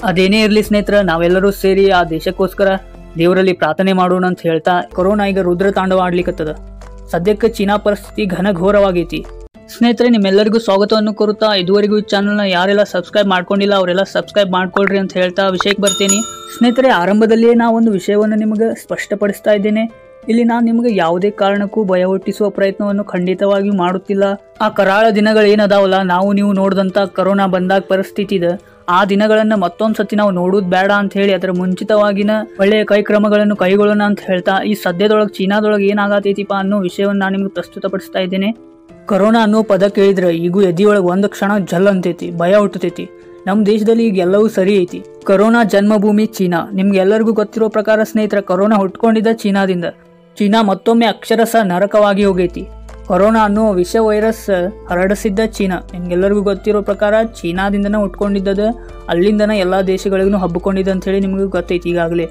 ಅದೇನೇ ಇರಲಿ ಸ್ನೇಹಿತರ ನಾವೆಲ್ಲರೂ ಸೇರಿ ಆ ದೇಶಕ್ಕೋಸ್ಕರ ದೇವರಲ್ಲಿ ಪ್ರಾರ್ಥನೆ ಮಾಡೋಣ ಅಂತ ಹೇಳ್ತಾ ಕೊರೋನಾ ಈಗ ರುದ್ರ ತಾಂಡವ ಆಡ್ಲಿಕ್ಕತ್ತದ ಸದ್ಯಕ್ಕೆ ಚೀನಾ ಪರಿಸ್ಥಿತಿ ಘನಘೋರವಾಗೈತಿ ಸ್ನೇಹಿತರೆ ನಿಮ್ಮೆಲ್ಲರಿಗೂ ಸ್ವಾಗತವನ್ನು ಕೋರುತ್ತಾ ಇದುವರೆಗೂ ಈ ಚಾನಲ್ನ ಯಾರೆಲ್ಲ ಸಬ್ಸ್ಕ್ರೈಬ್ ಮಾಡ್ಕೊಂಡಿಲ್ಲ ಅವರೆಲ್ಲ ಸಬ್ಸ್ಕ್ರೈಬ್ ಮಾಡ್ಕೊಳ್ರಿ ಅಂತ ಹೇಳ್ತಾ ವಿಷಯಕ್ಕೆ ಬರ್ತೀನಿ ಸ್ನೇಹಿತರೆ ಆರಂಭದಲ್ಲಿಯೇ ನಾ ಒಂದು ವಿಷಯವನ್ನು ನಿಮಗೆ ಸ್ಪಷ್ಟಪಡಿಸ್ತಾ ಇದ್ದೇನೆ ಇಲ್ಲಿ ನಾನು ನಿಮಗೆ ಯಾವುದೇ ಕಾರಣಕ್ಕೂ ಭಯ ಹುಟ್ಟಿಸುವ ಪ್ರಯತ್ನವನ್ನು ಖಂಡಿತವಾಗಿಯೂ ಮಾಡುತ್ತಿಲ್ಲ ಆ ಕರಾಳ ದಿನಗಳು ಏನದಾವಲ್ಲ ನಾವು ನೀವು ನೋಡಿದಂಥ ಕರೋನಾ ಬಂದಾಗ ಪರಿಸ್ಥಿತಿ ಇದೆ ಆ ದಿನಗಳನ್ನ ಮತ್ತೊಂದ್ ಸತಿ ನಾವು ನೋಡುದು ಬೇಡ ಅಂತ ಹೇಳಿ ಅದರ ಮುಂಚಿತವಾಗಿನ ಒಳ್ಳೆಯ ಕೈಕ್ರಮಗಳನ್ನು ಕೈಗೊಳ್ಳೋಣ ಅಂತ ಹೇಳ್ತಾ ಈ ಸದ್ಯದೊಳಗೆ ಚೀನಾದೊಳಗೆ ಏನಾಗತೈತಿಪ್ಪ ಅನ್ನೋ ವಿಷಯವನ್ನು ನಾನು ನಿಮ್ಗೆ ಪ್ರಸ್ತುತಪಡಿಸ್ತಾ ಇದ್ದೇನೆ ಕರೋನಾ ಅನ್ನೋ ಪದ ಕೇಳಿದ್ರೆ ಈಗೂ ಎದಿಯೊಳಗೆ ಒಂದು ಕ್ಷಣ ಜಲ್ ಅಂತೈತಿ ಭಯ ಹುಟ್ಟತೈತಿ ನಮ್ಮ ದೇಶದಲ್ಲಿ ಈಗ ಎಲ್ಲವೂ ಸರಿ ಐತಿ ಕರೋನಾ ಜನ್ಮಭೂಮಿ ಚೀನಾ ನಿಮ್ಗೆಲ್ಲರಿಗೂ ಗೊತ್ತಿರೋ ಪ್ರಕಾರ ಸ್ನೇಹಿತರ ಕರೋನಾ ಹುಟ್ಕೊಂಡಿದ್ದ ಚೀನಾದಿಂದ ಚೀನಾ ಮತ್ತೊಮ್ಮೆ ಅಕ್ಷರಸ ನರಕವಾಗಿ ಹೋಗೈತಿ ಕೊರೋನಾ ಅನ್ನೋ ವಿಷ ವೈರಸ್ ಹರಡಿಸಿದ್ದ ಚೀನಾ ನಿಮ್ಗೆಲ್ಲರಿಗೂ ಗೊತ್ತಿರೋ ಪ್ರಕಾರ ಚೀನಾದಿಂದನೇ ಹುಟ್ಕೊಂಡಿದ್ದದ ಅಲ್ಲಿಂದನೇ ಎಲ್ಲ ದೇಶಗಳಿಗೂ ಹಬ್ಬಿಕೊಂಡಿದ್ದ ಅಂತ ಹೇಳಿ ನಿಮಗೂ ಗೊತ್ತೈತಿ ಈಗಾಗಲೇ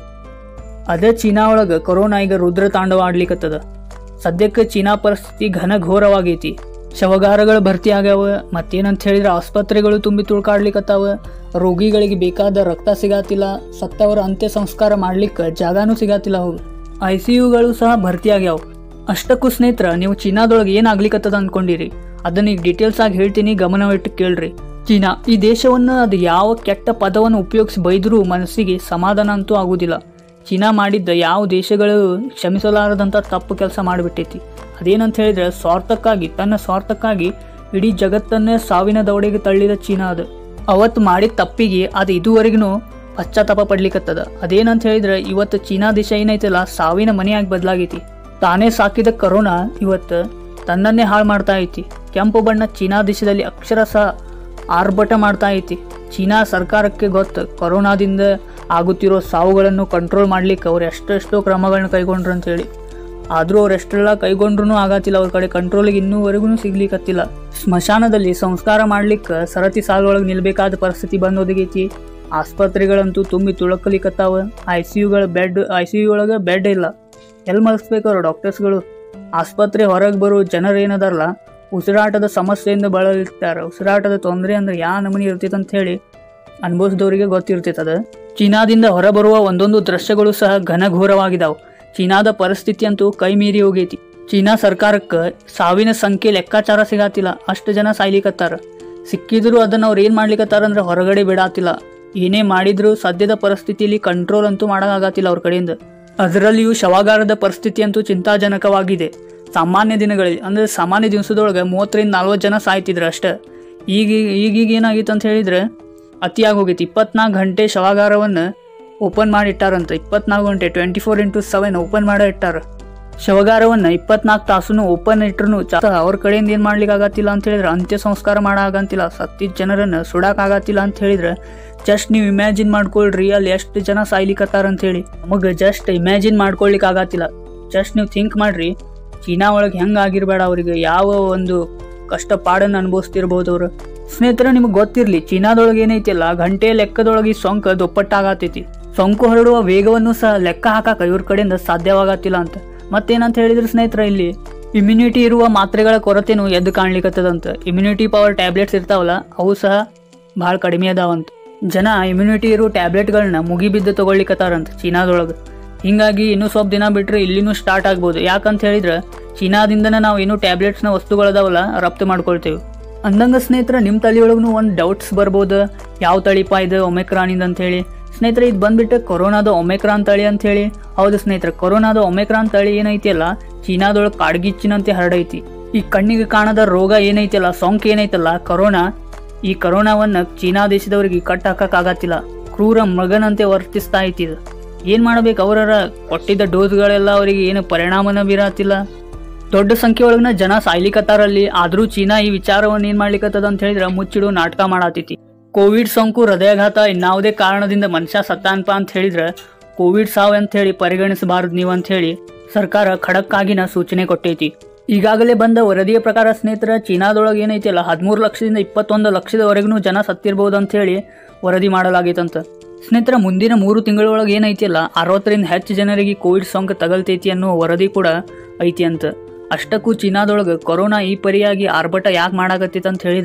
ಅದೇ ಚೀನಾ ಒಳಗೆ ಕೊರೋನಾ ಈಗ ರುದ್ರ ತಾಂಡವ ಆಡ್ಲಿಕ್ಕತ್ತದ ಸದ್ಯಕ್ಕೆ ಚೀನಾ ಪರಿಸ್ಥಿತಿ ಘನಘೋರವಾಗೈತಿ ಶವಗಾರಗಳು ಭರ್ತಿ ಆಗ್ಯಾವ ಮತ್ತೇನಂತ ಹೇಳಿದ್ರೆ ಆಸ್ಪತ್ರೆಗಳು ತುಂಬಿ ತುಳ್ಕಾಡ್ಲಿಕ್ಕತ್ತಾವ ರೋಗಿಗಳಿಗೆ ಬೇಕಾದ ರಕ್ತ ಸಿಗಾತಿಲ್ಲ ಸತ್ತವರ ಅಂತ್ಯ ಸಂಸ್ಕಾರ ಮಾಡ್ಲಿಕ್ಕೆ ಜಾಗಾನೂ ಸಿಗಾತಿಲ್ಲ ಅವ್ರು ಐ ಸಿ ಯುಗಳು ಸಹ ಭರ್ತಿ ಆಗ್ಯಾವ ಅಷ್ಟಕ್ಕೂ ಸ್ನೇಹಿತರ ನೀವು ಚೀನಾದೊಳಗೆ ಏನಾಗ್ಲಿಕ್ಕತ್ತದ ಅನ್ಕೊಂಡಿರಿ ಅದನ್ನ ಈಗ ಡೀಟೇಲ್ಸ್ ಆಗಿ ಹೇಳ್ತೀನಿ ಗಮನವಿಟ್ಟು ಕೇಳ್ರಿ ಚೀನಾ ಈ ದೇಶವನ್ನ ಅದು ಯಾವ ಕೆಟ್ಟ ಪದವನ್ನು ಉಪಯೋಗಿಸಿ ಬೈದರೂ ಮನಸ್ಸಿಗೆ ಸಮಾಧಾನ ಅಂತೂ ಆಗುದಿಲ್ಲ ಚೀನಾ ಮಾಡಿದ್ದ ಯಾವ ದೇಶಗಳು ಕ್ಷಮಿಸಲಾರದಂಥ ತಪ್ಪು ಕೆಲಸ ಮಾಡಿಬಿಟ್ಟೈತಿ ಅದೇನಂತ ಹೇಳಿದ್ರೆ ಸ್ವಾರ್ಥಕ್ಕಾಗಿ ತನ್ನ ಸ್ವಾರ್ಥಕ್ಕಾಗಿ ಇಡೀ ಜಗತ್ತನ್ನೇ ಸಾವಿನ ದೌಡೆಗೆ ತಳ್ಳಿದ ಚೀನಾ ಅದು ಅವತ್ತು ಮಾಡಿದ ತಪ್ಪಿಗೆ ಅದು ಇದುವರೆಗೂ ಪಶ್ಚಾತ್ತಾಪ ಪಡ್ಲಿಕ್ಕತ್ತದ ಅದೇನಂತ ಹೇಳಿದ್ರೆ ಇವತ್ತು ಚೀನಾ ದೇಶ ಏನೈತಲ್ಲ ಸಾವಿನ ಮನೆಯಾಗಿ ಬದಲಾಗೈತಿ ತಾನೇ ಸಾಕಿದ ಕರೋನಾ ಇವತ್ತು ತನ್ನನ್ನೇ ಹಾಳು ಮಾಡ್ತಾ ಐತಿ ಕೆಂಪು ಬಣ್ಣ ಚೀನಾ ದೇಶದಲ್ಲಿ ಅಕ್ಷರಶಃ ಆರ್ಭಟ ಮಾಡ್ತಾ ಐತಿ ಚೀನಾ ಸರ್ಕಾರಕ್ಕೆ ಗೊತ್ತು ಕೊರೋನಾದಿಂದ ಆಗುತ್ತಿರೋ ಸಾವುಗಳನ್ನು ಕಂಟ್ರೋಲ್ ಮಾಡ್ಲಿಕ್ಕೆ ಅವ್ರು ಎಷ್ಟೆಷ್ಟೋ ಕ್ರಮಗಳನ್ನ ಕೈಗೊಂಡ್ರು ಅಂತೇಳಿ ಆದರೂ ಅವ್ರು ಎಷ್ಟೆಲ್ಲ ಕೈಗೊಂಡ್ರು ಆಗತ್ತಿಲ್ಲ ಅವ್ರ ಕಡೆ ಕಂಟ್ರೋಲಿಗೆ ಇನ್ನೂವರೆಗೂ ಸಿಗ್ಲಿಕ್ಕತ್ತಿಲ್ಲ ಸ್ಮಶಾನದಲ್ಲಿ ಸಂಸ್ಕಾರ ಮಾಡ್ಲಿಕ್ಕೆ ಸರತಿ ಸಾಲೊಳಗೆ ನಿಲ್ಬೇಕಾದ ಪರಿಸ್ಥಿತಿ ಬಂದ್ ಒದಗೈತಿ ಆಸ್ಪತ್ರೆಗಳಂತೂ ತುಂಬಿ ತುಳಕಲಿಕತ್ತಾವ ಐ ಸಿ ಯುಗಳ ಬೆಡ್ ಐ ಸಿ ಯು ಒಳಗೆ ಬೆಡ್ ಇಲ್ಲ ಎಲ್ಲಿ ಮಲಗಿಸ್ಬೇಕು ಅವ್ರು ಡಾಕ್ಟರ್ಸ್ಗಳು ಆಸ್ಪತ್ರೆ ಹೊರಗೆ ಬರೋ ಜನರು ಏನದಾರಲ್ಲ ಉಸಿರಾಟದ ಸಮಸ್ಯೆಯಿಂದ ಬಳಲಿರ್ತಾರೆ ಉಸಿರಾಟದ ತೊಂದರೆ ಅಂದ್ರೆ ಯಾ ನಮೂನಿ ಇರ್ತೈತೆ ಅಂತ ಹೇಳಿ ಅನುಭವಿಸಿದವರಿಗೆ ಗೊತ್ತಿರ್ತೈತೆ ಅದು ಚೀನಾದಿಂದ ಹೊರಬರುವ ಒಂದೊಂದು ದೃಶ್ಯಗಳು ಸಹ ಘನಘೋರವಾಗಿದಾವೆ ಚೀನಾದ ಪರಿಸ್ಥಿತಿ ಅಂತೂ ಕೈ ಮೀರಿ ಹೋಗೈತಿ ಚೀನಾ ಸರ್ಕಾರಕ್ಕೆ ಸಾವಿನ ಸಂಖ್ಯೆ ಲೆಕ್ಕಾಚಾರ ಸಿಗಾತಿಲ್ಲ ಅಷ್ಟು ಜನ ಸಾಯ್ಲಿಕತ್ತಾರ ಸಿಕ್ಕಿದ್ರು ಅದನ್ನ ಅವ್ರು ಏನ್ ಮಾಡ್ಲಿಕತ್ತಾರ ಅಂದ್ರೆ ಹೊರಗಡೆ ಬಿಡಾತಿಲ್ಲ ಏನೇ ಮಾಡಿದ್ರು ಸದ್ಯದ ಪರಿಸ್ಥಿತಿಯಲ್ಲಿ ಕಂಟ್ರೋಲ್ ಅಂತೂ ಮಾಡೋಕ್ಕಾಗತ್ತಿಲ್ಲ ಅವ್ರ ಕಡೆಯಿಂದ ಅದರಲ್ಲಿಯೂ ಶವಾಗಾರದ ಪರಿಸ್ಥಿತಿ ಅಂತೂ ಚಿಂತಾಜನಕವಾಗಿದೆ ಸಾಮಾನ್ಯ ದಿನಗಳಲ್ಲಿ ಅಂದ್ರೆ ಸಾಮಾನ್ಯ ದಿವಸದೊಳಗೆ ಮೂವತ್ತರಿಂದ ನಲ್ವತ್ತು ಜನ ಸಾಯ್ತಿದ್ರು ಅಷ್ಟೇ ಈಗ ಈಗೀಗ ಏನಾಗಿತ್ತು ಅಂತ ಹೇಳಿದ್ರೆ ಅತಿಯಾಗಿ ಹೋಗೈತಿ ಇಪ್ಪತ್ನಾಲ್ಕು ಗಂಟೆ ಶವಾಗಾರವನ್ನು ಓಪನ್ ಮಾಡಿ ಇಟ್ಟಾರಂತ ಇಪ್ಪತ್ನಾಲ್ಕು ಗಂಟೆ twenty four into seven open ಮಾಡೇ ಇಟ್ಟಾರ ಶವಗಾರವನ್ನ ಇಪ್ಪತ್ನಾಲ್ಕು ತಾಸು ಓಪನ್ ಇಟ್ರು ಅವ್ರ ಕಡೆಯಿಂದ ಏನ್ ಮಾಡ್ಲಿಕ್ಕೆ ಆಗತ್ತಿಲ್ಲ ಅಂತ ಹೇಳಿದ್ರೆ ಅಂತ್ಯ ಸಂಸ್ಕಾರ ಮಾಡಾಗಂತಿಲ್ಲ ಸತ್ತಿದ ಜನರನ್ನ ಸುಡಾಕ್ ಆಗತ್ತಿಲ್ಲ ಅಂತ ಹೇಳಿದ್ರೆ ಜಸ್ಟ್ ನೀವು ಇಮ್ಯಾಜಿನ್ ಮಾಡ್ಕೊಳ್ರಿ ಅಲ್ಲಿ ಎಷ್ಟು ಜನ ಸಾಯ್ಲಿಕತ್ತಾರ ಅಂತ ಹೇಳಿ ನಮಗೆ ಜಸ್ಟ್ ಇಮ್ಯಾಜಿನ್ ಮಾಡ್ಕೊಳ್ಲಿಕ್ಕೆ ಆಗತ್ತಿಲ್ಲ ಜಸ್ಟ್ ನೀವು ಥಿಂಕ್ ಮಾಡ್ರಿ ಚೀನಾ ಒಳಗೆ ಹೆಂಗ್ ಆಗಿರ್ಬೇಡ ಅವರಿಗೆ ಯಾವ ಒಂದು ಕಷ್ಟ ಪಾಡನ್ನು ಅನುಭವಿಸ್ತಿರ್ಬೋದು ಅವರು ಸ್ನೇಹಿತರೆ ನಿಮಗೆ ಗೊತ್ತಿರ್ಲಿ ಚೀನಾದೊಳಗೆ ಏನೈತಿಲ್ಲ ಗಂಟೆ ಲೆಕ್ಕದೊಳಗೆ ಈ ಸೋಂಕು ದುಪ್ಪಟ್ಟಾಗತೈತಿ ಸೋಂಕು ಹರಡುವ ವೇಗವನ್ನು ಸಹ ಲೆಕ್ಕ ಹಾಕಕ ಇವ್ರ ಕಡೆಯಿಂದ ಸಾಧ್ಯವಾಗತ್ತಿಲ್ಲ ಅಂತ ಮತ್ತೇನಂತ ಹೇಳಿದ್ರೆ ಸ್ನೇಹಿತರ ಇಲ್ಲಿ ಇಮ್ಯುನಿಟಿ ಇರುವ ಮಾತ್ರೆಗಳ ಕೊರತೆನೂ ಎದ್ದು ಕಾಣ್ಲಿಕ್ಕತ್ತದಂತ ಇಮ್ಯುನಿಟಿ ಪವರ್ ಟ್ಯಾಬ್ಲೆಟ್ಸ್ ಇರ್ತಾವಲ್ಲ ಅವು ಸಹ ಭಾಳ ಕಡಿಮೆ ಅದಾವಂತ ಜನ ಇಮ್ಯುನಿಟಿ ಇರೋ ಟ್ಯಾಬ್ಲೆಟ್ಗಳನ್ನ ಮುಗಿಬಿದ್ದು ತಗೊಳ್ಲಿಕ್ಕತ್ತಾರಂತ ಚೀನಾದೊಳಗೆ ಹಿಂಗಾಗಿ ಇನ್ನೂ ಸ್ವಲ್ಪ ದಿನ ಬಿಟ್ರೆ ಇಲ್ಲಿನೂ ಸ್ಟಾರ್ಟ್ ಆಗ್ಬೋದು ಯಾಕಂತ ಹೇಳಿದ್ರೆ ಚೀನಾದಿಂದನೇ ನಾವು ಇನ್ನೂ ಟ್ಯಾಬ್ಲೆಟ್ಸ್ನ ವಸ್ತುಗಳದಾವಲ್ಲ ರಫ್ತು ಮಾಡ್ಕೊಳ್ತೇವೆ ಅಂದಂಗ ಸ್ನೇಹಿತರ ನಿಮ್ಮ ತಲೆಯೊಳಗೂ ಒಂದು ಡೌಟ್ಸ್ ಬರ್ಬೋದು ಯಾವ ತಳಿಪ ಇದು ಒಮೆಕ್ರಾನಿಂದ ಅಂತ ಹೇಳಿ ಸ್ನೇಹಿತರೆ ಇದು ಬಂದ್ಬಿಟ್ಟು ಕೊರೋನಾದ ಒಮೆಕ್ರಾನ್ ತಳಿ ಅಂತ ಹೇಳಿ ಹೌದು ಸ್ನೇಹಿತರೆ ಕೊರೋನಾದ ಒಮೆಕ್ರಾನ್ ತಳಿ ಏನೈತಿಯಲ್ಲ ಚೀನಾದೊಳಗೆ ಕಾಡ್ಗಿಚ್ಚಿನಂತೆ ಹರಡೈತಿ ಈ ಕಣ್ಣಿಗೆ ಕಾಣದ ರೋಗ ಏನೈತಿಯಲ್ಲ ಸೋಂಕು ಏನೈತಲ್ಲ ಕೊರೋನಾ ಈ ಕೊರೋನಾವನ್ನ ಚೀನಾ ದೇಶದವರಿಗೆ ಕಟ್ ಹಾಕಕ್ಕಾಗತ್ತಿಲ್ಲ ಕ್ರೂರ ಮೃಗನಂತೆ ವರ್ತಿಸ್ತಾ ಐತಿ ಇದು ಏನ್ ಮಾಡ್ಬೇಕು ಅವರ ಕೊಟ್ಟಿದ್ದ ಡೋಸ್ಗಳೆಲ್ಲ ಅವರಿಗೆ ಏನು ಪರಿಣಾಮನ ಬೀರತ್ತಿಲ್ಲ ದೊಡ್ಡ ಸಂಖ್ಯೆ ಒಳಗಿನ ಜನ ಸಾಯ್ಲಿಕತ್ತಾರಲ್ಲಿ ಆದ್ರೂ ಚೀನಾ ಈ ವಿಚಾರವನ್ನು ಏನ್ ಮಾಡ್ಲಿಕತ್ತದ ಅಂತ ಹೇಳಿದ್ರೆ ಮುಚ್ಚಿಡು ನಾಟಕ ಮಾಡಾತೈತಿ ಕೋವಿಡ್ ಸೋಂಕು ಹೃದಯಾಘಾತ ಇನ್ನಾವುದೇ ಕಾರಣದಿಂದ ಮನುಷ್ಯ ಸತ್ತಾನ್ಪ ಅಂತ ಹೇಳಿದ್ರೆ ಕೋವಿಡ್ ಸಾವು ಅಂತ ಹೇಳಿ ಪರಿಗಣಿಸಬಾರದು ನೀವು ಅಂತ ಹೇಳಿ ಸರ್ಕಾರ ಖಡಕ್ಕಾಗಿನ ಸೂಚನೆ ಕೊಟ್ಟೈತಿ ಈಗಾಗಲೇ ಬಂದ ವರದಿಯ ಪ್ರಕಾರ ಸ್ನೇಹಿತರ ಚೀನಾದೊಳಗೆ ಏನೈತಿಲ್ಲ ಹದಿಮೂರು ಲಕ್ಷದಿಂದ ಇಪ್ಪತ್ತೊಂದು ಲಕ್ಷದವರೆಗೂ ಜನ ಸತ್ತಿರ್ಬೋದು ಅಂತ ಹೇಳಿ ವರದಿ ಮಾಡಲಾಗೈತಂತ ಸ್ನೇಹಿತರ ಮುಂದಿನ ಮೂರು ತಿಂಗಳೊಳಗೆ ಏನೈತಿಲ್ಲ ಅರವತ್ತರಿಂದ ಹೆಚ್ಚು ಜನರಿಗೆ ಕೋವಿಡ್ ಸೋಂಕು ತಗಲ್ತೈತಿ ಅನ್ನೋ ವರದಿ ಕೂಡ ಐತಿ ಅಂತ ಅಷ್ಟಕ್ಕೂ ಚೀನಾದೊಳಗೆ ಕೊರೋನಾ ಈ ಪರಿಯಾಗಿ ಆರ್ಭಟ ಯಾಕೆ ಮಾಡಾಕತ್ತೈತೆ ಅಂತ ಹೇಳಿದ್ರೆ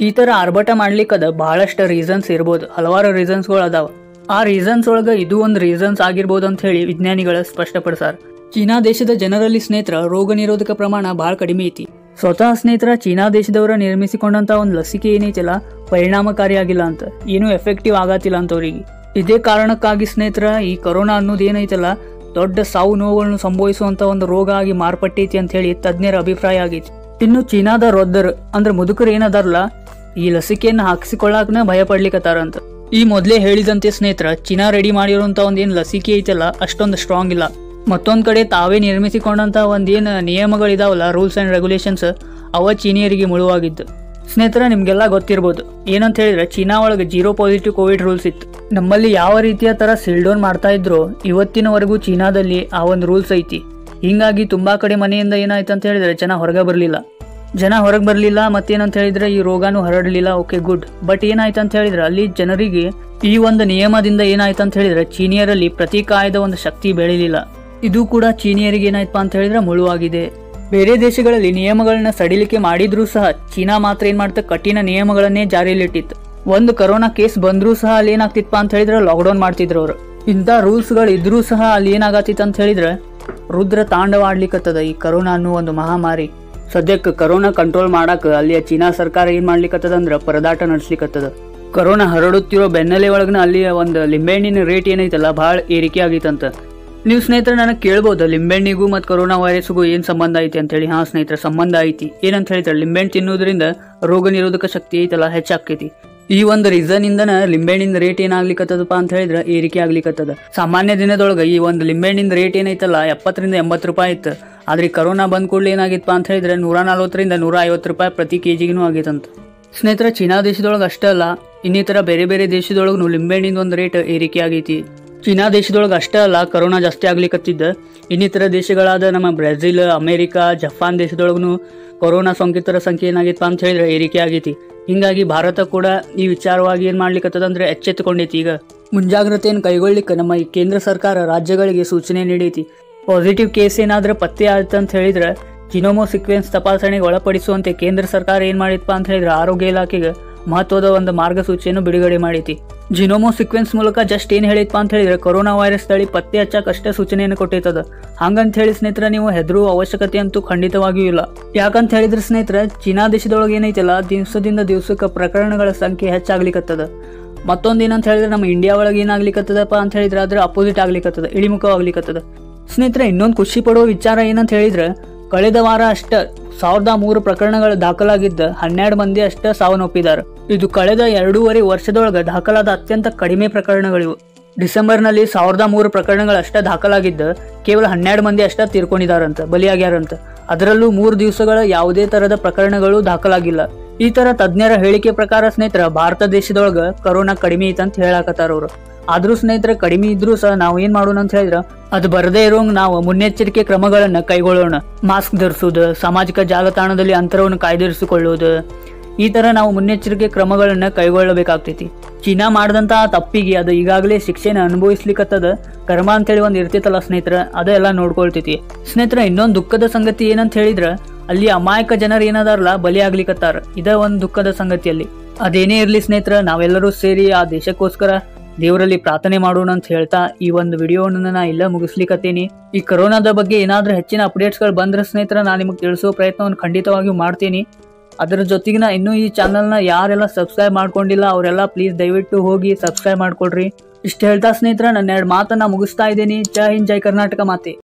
ಈ ತರ ಆರ್ಭಟ ಮಾಡ್ಲಿಕ್ಕದ ಬಹಳಷ್ಟು ರೀಸನ್ಸ್ ಇರ್ಬೋದು ಹಲವಾರು ರೀಸನ್ಸ್ಗಳು ಅದಾವ ಆ ರೀಸನ್ಸ್ ಒಳಗ ಇದು ಒಂದು ರೀಸನ್ಸ್ ಆಗಿರ್ಬೋದು ಅಂತ ಹೇಳಿ ವಿಜ್ಞಾನಿಗಳ ಸ್ಪಷ್ಟಪಡಿಸಾರ ಚೀನಾ ದೇಶದ ಜನರಲ್ಲಿ ಸ್ನೇಹಿತರ ರೋಗ ನಿರೋಧಕ ಪ್ರಮಾಣ ಬಹಳ ಕಡಿಮೆ ಐತಿ ಸ್ವತಃ ಸ್ನೇಹಿತರ ಚೀನಾ ದೇಶದವರ ನಿರ್ಮಿಸಿಕೊಂಡಂತ ಒಂದು ಲಸಿಕೆ ಏನೈತಿಲ್ಲ ಪರಿಣಾಮಕಾರಿಯಾಗಿಲ್ಲ ಅಂತ ಏನೂ ಎಫೆಕ್ಟಿವ್ ಆಗತ್ತಿಲ್ಲ ಅಂತ ಅವ್ರಿಗೆ ಇದೇ ಕಾರಣಕ್ಕಾಗಿ ಸ್ನೇಹಿತರ ಈ ಕೊರೋನಾ ಅನ್ನೋದು ಏನೈತಲ್ಲ ದೊಡ್ಡ ಸಾವು ನೋವುಗಳನ್ನು ಸಂಭವಿಸುವಂತ ಒಂದು ರೋಗ ಆಗಿ ಮಾರ್ಪಟ್ಟೈತಿ ಅಂತ ಹೇಳಿ ತಜ್ಞರ ಅಭಿಪ್ರಾಯ ಆಗೈತಿ ಇನ್ನು ಚೀನಾದ ರೊದ್ದರ್ ಅಂದ್ರೆ ಮುದುಕರು ಏನದಾರಲ್ಲ ಈ ಲಸಿಕೆಯನ್ನು ಹಾಕಿಸಿಕೊಳ್ಳಾಕನ ಭಯ ಪಡ್ಲಿಕ್ಕತ್ತಾರಂತ ಈ ಮೊದಲೇ ಹೇಳಿದಂತೆ ಸ್ನೇಹಿತರ ಚೀನಾ ರೆಡಿ ಮಾಡಿರುವಂತ ಒಂದೇನ್ ಲಸಿಕೆ ಐತಲ್ಲ ಅಷ್ಟೊಂದು ಸ್ಟ್ರಾಂಗ್ ಇಲ್ಲ ಮತ್ತೊಂದ್ ಕಡೆ ತಾವೇ ನಿರ್ಮಿಸಿಕೊಂಡಂತ ಒಂದೇನ್ ನಿಯಮಗಳಿದಾವಲ್ಲ ರೂಲ್ಸ್ ಅಂಡ್ ರೆಗ್ಯುಲೇಷನ್ಸ್ ಅವ ಚೀನಿಯರಿಗೆ ಮುಳುವಾಗಿದ್ದು ಸ್ನೇಹಿತರ ನಿಮ್ಗೆಲ್ಲ ಗೊತ್ತಿರ್ಬೋದು ಏನಂತ ಹೇಳಿದ್ರೆ ಚೀನಾ ಒಳಗೆ ಜೀರೋ ಪಾಸಿಟಿವ್ ಕೋವಿಡ್ ರೂಲ್ಸ್ ಇತ್ತು ನಮ್ಮಲ್ಲಿ ಯಾವ ರೀತಿಯ ತರ ಸಿಲ್ಡೌನ್ ಮಾಡ್ತಾ ಇದ್ರು ಇವತ್ತಿನವರೆಗೂ ಚೀನಾದಲ್ಲಿ ಆ ಒಂದು ರೂಲ್ಸ್ ಐತಿ ಹಿಂಗಾಗಿ ತುಂಬಾ ಕಡೆ ಮನೆಯಿಂದ ಏನಾಯ್ತು ಅಂತ ಹೇಳಿದ್ರೆ ಜನ ಹೊರಗೆ ಬರಲಿಲ್ಲ ಜನ ಹೊರಗೆ ಬರಲಿಲ್ಲ ಮತ್ತೇನಂತ ಹೇಳಿದ್ರೆ ಈ ರೋಗಾನು ಹರಡಲಿಲ್ಲ ಓಕೆ ಗುಡ್ ಬಟ್ ಏನಾಯ್ತು ಅಂತ ಹೇಳಿದ್ರೆ ಅಲ್ಲಿ ಜನರಿಗೆ ಈ ಒಂದು ನಿಯಮದಿಂದ ಏನಾಯ್ತು ಅಂತ ಹೇಳಿದ್ರೆ ಚೀನಿಯರಲ್ಲಿ ಪ್ರತಿಕಾಯದ ಒಂದು ಶಕ್ತಿ ಬೆಳಿಲಿಲ್ಲ ಇದು ಕೂಡ ಚೀನಿಯರಿಗೆ ಏನಾಯ್ತಪ್ಪ ಅಂತ ಹೇಳಿದ್ರೆ ಮುಳುವಾಗಿದೆ ಬೇರೆ ದೇಶಗಳಲ್ಲಿ ನಿಯಮಗಳನ್ನ ಸಡಿಲಿಕೆ ಮಾಡಿದ್ರೂ ಸಹ ಚೀನಾ ಮಾತ್ರ ಏನ್ ಮಾಡ್ತಾ ಕಠಿಣ ನಿಯಮಗಳನ್ನೇ ಜಾರಿಯಲ್ಲಿಟ್ಟಿತ್ತು ಒಂದು ಕರೋನಾ ಕೇಸ್ ಬಂದ್ರೂ ಸಹ ಅಲ್ಲಿ ಏನಾಗ್ತಿತ್ತಪ್ಪ ಅಂತ ಹೇಳಿದ್ರೆ ಲಾಕ್ಡೌನ್ ಮಾಡ್ತಿದ್ರು ಅವರು ಇಂಥ ರೂಲ್ಸ್ಗಳು ಇದ್ರೂ ಸಹ ಅಲ್ಲಿ ಏನಾಗತ್ತಿತ್ತು ಅಂತ ಹೇಳಿದ್ರೆ ರುದ್ರ ತಾಂಡವಾಡ್ಲಿಕ್ಕತ್ತದ ಈ ಕರೋನಾ ಅನ್ನೋ ಒಂದು ಮಹಾಮಾರಿ ಸದ್ಯಕ್ಕೆ ಕರೋನಾ ಕಂಟ್ರೋಲ್ ಮಾಡಾಕ ಅಲ್ಲಿಯ ಚೀನಾ ಸರ್ಕಾರ ಏನ್ ಮಾಡ್ಲಿಕ್ಕತ್ತದ ಅಂದ್ರ ಪರದಾಟ ನಡೆಸ್ಲಿಕ್ಕತ್ತದ ಕರೋನಾ ಹರಡುತ್ತಿರೋ ಬೆನ್ನಲೆ ಒಳಗನ ಅಲ್ಲಿಯ ಒಂದು ಲಿಂಬೆಹಣ್ಣಿನ ರೇಟ್ ಏನೈತಲ್ಲ ಬಹಳ ಏರಿಕೆ ಆಗೈತಂತ ನೀವು ಸ್ನೇಹಿತರೆ ನನಗೆ ಕೇಳ್ಬೋದು ಲಿಂಬೆಹಣ್ಣಿಗೂ ಮತ್ತು ಕೊರೋನಾ ವೈರಸ್ಗೂ ಏನು ಸಂಬಂಧ ಐತಿ ಅಂತ ಹೇಳಿ ಹಾ ಸ್ನೇಹಿತರೆ ಸಂಬಂಧ ಐತಿ ಏನಂತ ಹೇಳ್ತಾರೆ ಲಿಂಬೆಹಣ್ಣು ತಿನ್ನೋದ್ರಿಂದ ರೋಗ ನಿರೋಧಕ ಶಕ್ತಿ ಐತಲ್ಲ ಹೆಚ್ಚಾಕೈತಿ ಈ ಒಂದು ರೀಸನ್ ಇಂದನ ಲಿಂಬೆಹಣ್ಣಿನ ರೇಟ್ ಏನಾಗ್ಲಿಕ್ಕತ್ತದಪ್ಪ ಅಂತ ಹೇಳಿದ್ರೆ ಏರಿಕೆ ಆಗ್ಲಿಕ್ಕತ್ತದ ಸಾಮಾನ್ಯ ದಿನದೊಳಗೆ ಈ ಒಂದು ಲಿಂಬೆಹಣ್ಣಿನ ರೇಟ್ ಏನೈತಲ್ಲ ಎಪ್ಪತ್ತರಿಂದ ಎಂಬತ್ತು ರೂಪಾಯಿ ಇತ್ತು ಆದ್ರೆ ಈ ಕರೋನಾ ಬಂದ್ ಕೂಡಲೇ ಏನಾಗಿತ್ತಪ್ಪ ಅಂತ ಹೇಳಿದ್ರೆ ನೂರ ನಲ್ವತ್ತರಿಂದ ನೂರ ಐವತ್ತು ರೂಪಾಯಿ ಪ್ರತಿ ಕೆಜಿಗೂ ಆಗೈತಂತ ಸ್ನೇಹಿತರ ಚೀನಾ ದೇಶದೊಳಗೆ ಅಷ್ಟೇ ಅಲ್ಲ ಇನ್ನಿತರ ಬೇರೆ ಬೇರೆ ದೇಶದೊಳಗೂ ಲಿಂಬೆಹಣ್ಣಿನ ಒಂದು ರೇಟ್ ಏರಿಕೆ ಆಗೈತಿ ಚೀನಾ ದೇಶದೊಳಗೆ ಅಷ್ಟೇ ಅಲ್ಲ ಕರೋನಾ ಜಾಸ್ತಿ ಆಗ್ಲಿಕತ್ತಿದ್ದ ಇನ್ನಿತರ ದೇಶಗಳಾದ ನಮ್ಮ ಬ್ರೆಜಿಲ್ ಅಮೆರಿಕ ಜಪಾನ್ ದೇಶದೊಳಗೂ ಕೊರೋನಾ ಸೋಂಕಿತರ ಸಂಖ್ಯೆ ಏನಾಗಿತ್ತು ಅಂತ ಹೇಳಿದ್ರೆ ಏರಿಕೆ ಆಗೈತಿ ಹಿಂಗಾಗಿ ಭಾರತ ಕೂಡ ಈ ವಿಚಾರವಾಗಿ ಏನ್ ಮಾಡ್ಲಿಕ್ಕತ್ತದ ಅಂದ್ರೆ ಎಚ್ಚೆತ್ತುಕೊಂಡೈತಿ ಈಗ ಮುಂಜಾಗ್ರತೆಯನ್ನು ಕೈಗೊಳ್ಳಿಕ್ಕೆ ನಮ್ಮ ಈ ಕೇಂದ್ರ ಸರ್ಕಾರ ರಾಜ್ಯಗಳಿಗೆ ಸೂಚನೆ ನೀಡೈತಿ ಪಾಸಿಟಿವ್ ಕೇಸ್ ಏನಾದ್ರೂ ಪತ್ತೆ ಆಯ್ತು ಅಂತ ಹೇಳಿದ್ರೆ ಜಿನೋಮೋ ಸೀಕ್ವೆನ್ಸ್ ತಪಾಸಣೆಗೆ ಒಳಪಡಿಸುವಂತೆ ಕೇಂದ್ರ ಸರ್ಕಾರ ಏನ್ ಮಾಡಿತ್ಪ ಅಂತ ಹೇಳಿದ್ರೆ ಆರೋಗ್ಯ ಇಲಾಖೆಗೆ ಮಹತ್ವದ ಒಂದು ಮಾರ್ಗಸೂಚಿಯನ್ನು ಬಿಡುಗಡೆ ಮಾಡೈತಿ ಜಿನೋಮೋ ಸೀಕ್ವೆನ್ಸ್ ಮೂಲಕ ಜಸ್ಟ್ ಏನ್ ಹೇಳಿತ್ಪ ಅಂತ ಹೇಳಿದ್ರೆ ಕೊರೋನಾ ವೈರಸ್ ತಳಿ ಪತ್ತೆ ಹಚ್ಚಕ್ ಅಷ್ಟೇ ಸೂಚನೆಯನ್ನು ಕೊಟ್ಟೈತದ ಹಂಗಂತ ಹೇಳಿ ಸ್ನೇಹಿತರ ನೀವು ಹೆದರುವ ಅವಶ್ಯಕತೆ ಅಂತೂ ಖಂಡಿತವಾಗಿಯೂ ಇಲ್ಲ ಯಾಕಂತ ಹೇಳಿದ್ರೆ ಸ್ನೇಹಿತರ ಚೀನಾ ದೇಶದೊಳಗೆ ಏನೈತಲ್ಲ ದಿವಸದಿಂದ ದಿವಸಕ್ಕೆ ಪ್ರಕರಣಗಳ ಸಂಖ್ಯೆ ಹೆಚ್ಚಾಗ್ಲಿಕ್ಕತ್ತದ ಮತ್ತೊಂದು ಏನಂತ ಹೇಳಿದ್ರೆ ನಮ್ಮ ಇಂಡಿಯಾ ಒಳಗೆ ಏನಾಗ್ಲಿಕ್ಕತ್ತದಪ್ಪ ಅಂತ ಹೇಳಿದ್ರೆ ಅದ್ರ ಅಪೋಸಿಟ್ ಆಗ್ಲಿಕ್ಕತ್ತದ ಇಳಿಮುಖವಾಗ್ಲಿಕ್ಕತ್ತದ ಸ್ನೇಹಿತರೆ ಇನ್ನೊಂದು ಖುಷಿ ಪಡೋ ವಿಚಾರ ಏನಂತ ಹೇಳಿದ್ರೆ ಕಳೆದ ವಾರ ಅಷ್ಟ ಸಾವಿರದ ಮೂರು ಪ್ರಕರಣಗಳು ದಾಖಲಾಗಿದ್ದ ಹನ್ನೆರಡು ಮಂದಿ ಅಷ್ಟ ಸಾವನ್ನಪ್ಪಿದ್ದಾರೆ ಇದು ಕಳೆದ ಎರಡೂವರೆ ವರ್ಷದೊಳಗೆ ದಾಖಲಾದ ಅತ್ಯಂತ ಕಡಿಮೆ ಪ್ರಕರಣಗಳಿವು ಡಿಸೆಂಬರ್ನಲ್ಲಿ ಸಾವಿರದ ಮೂರು ಪ್ರಕರಣಗಳು ಅಷ್ಟ ದಾಖಲಾಗಿದ್ದ ಕೇವಲ ಹನ್ನೆರಡು ಮಂದಿ ಅಷ್ಟ ತೀರ್ಕೊಂಡಿದಾರಂತ ಬಲಿಯಾಗ್ಯಾರಂತ ಅದರಲ್ಲೂ ಮೂರು ದಿವಸಗಳ ಯಾವುದೇ ತರದ ಪ್ರಕರಣಗಳು ದಾಖಲಾಗಿಲ್ಲ ಈ ತರ ತಜ್ಞರ ಹೇಳಿಕೆ ಪ್ರಕಾರ ಸ್ನೇಹಿತರ ಭಾರತ ದೇಶದೊಳಗ ಕರೋನಾ ಕಡಿಮೆ ಐತಂತ ಹೇಳಾಕತ್ತಾರ ಅವರು ಆದ್ರೂ ಸ್ನೇಹಿತರೆ ಕಡಿಮೆ ಇದ್ರೂ ಸಹ ನಾವು ಏನ್ ಮಾಡೋಣ ಅಂತ ಹೇಳಿದ್ರ ಅದು ಬರದೇ ಇರೋಂಗ್ ನಾವು ಮುನ್ನೆಚ್ಚರಿಕೆ ಕ್ರಮಗಳನ್ನ ಕೈಗೊಳ್ಳೋಣ ಮಾಸ್ಕ್ ಧರಿಸುವುದು ಸಾಮಾಜಿಕ ಜಾಲತಾಣದಲ್ಲಿ ಅಂತರವನ್ನು ಕಾಯ್ದಿರಿಸಿಕೊಳ್ಳುವುದು ಈ ತರ ನಾವು ಮುನ್ನೆಚ್ಚರಿಕೆ ಕ್ರಮಗಳನ್ನ ಕೈಗೊಳ್ಳಬೇಕಾಗ್ತೈತಿ ಚೀನಾ ಮಾಡಿದಂತಹ ತಪ್ಪಿಗೆ ಅದು ಈಗಾಗಲೇ ಶಿಕ್ಷೆನ ಅನುಭವಿಸ್ಲಿಕ್ಕತ್ತದ ಕರ್ಮ ಅಂತೇಳಿ ಒಂದ್ ಇರ್ತೈತಲ್ಲ ಸ್ನೇಹಿತರ ಅದೆಲ್ಲ ನೋಡ್ಕೊಳ್ತೈತಿ ಸ್ನೇಹಿತರ ಇನ್ನೊಂದು ದುಃಖದ ಸಂಗತಿ ಏನಂತ ಹೇಳಿದ್ರ ಅಲ್ಲಿ ಅಮಾಯಕ ಜನರು ಏನದಾರಲ್ಲ ಬಲಿ ಆಗ್ಲಿಕತ್ತಾರ ಇದ ಒಂದ್ ದುಃಖದ ಸಂಗತಿಯಲ್ಲಿ ಅದೇನೇ ಇರ್ಲಿ ಸ್ನೇಹಿತರ ನಾವೆಲ್ಲರೂ ಸೇರಿ ಆ ದೇಶಕ್ಕೋಸ್ಕರ ದೇವರಲ್ಲಿ ಪ್ರಾರ್ಥನೆ ಮಾಡೋಣ ಅಂತ ಹೇಳ್ತಾ ಈ ಒಂದು ವಿಡಿಯೋನ ನಾ ಇಲ್ಲ ಮುಗಿಸ್ಲಿಕತ್ತೀನಿ ಈ ಕೊರೋನಾದ ಬಗ್ಗೆ ಏನಾದ್ರೂ ಹೆಚ್ಚಿನ ಅಪ್ಡೇಟ್ಸ್ಗಳು ಬಂದ್ರೆ ಸ್ನೇಹಿತರ ನಾನು ನಿಮಗೆ ತಿಳಿಸೋ ಪ್ರಯತ್ನವನ್ನು ಖಂಡಿತವಾಗಿಯೂ ಮಾಡ್ತೀನಿ ಅದರ ಜೊತೆಗಿನ ಇನ್ನೂ ಈ ಚಾನಲ್ನ ಯಾರೆಲ್ಲ ಸಬ್ಸ್ಕ್ರೈಬ್ ಮಾಡ್ಕೊಂಡಿಲ್ಲ ಅವರೆಲ್ಲ ಪ್ಲೀಸ್ ದಯವಿಟ್ಟು ಹೋಗಿ ಸಬ್ಸ್ಕ್ರೈಬ್ ಮಾಡ್ಕೊಳ್ರಿ ಇಷ್ಟು ಹೇಳ್ತಾ ಸ್ನೇಹಿತರ ನನ್ನ ಎರಡು ಮಾತನ್ನ ಮುಗಿಸ್ತಾ ಇದ್ದೀನಿ ಜೈ ಹಿಂದ್ ಜೈ ಕರ್ನಾಟಕ ಮಾತೆ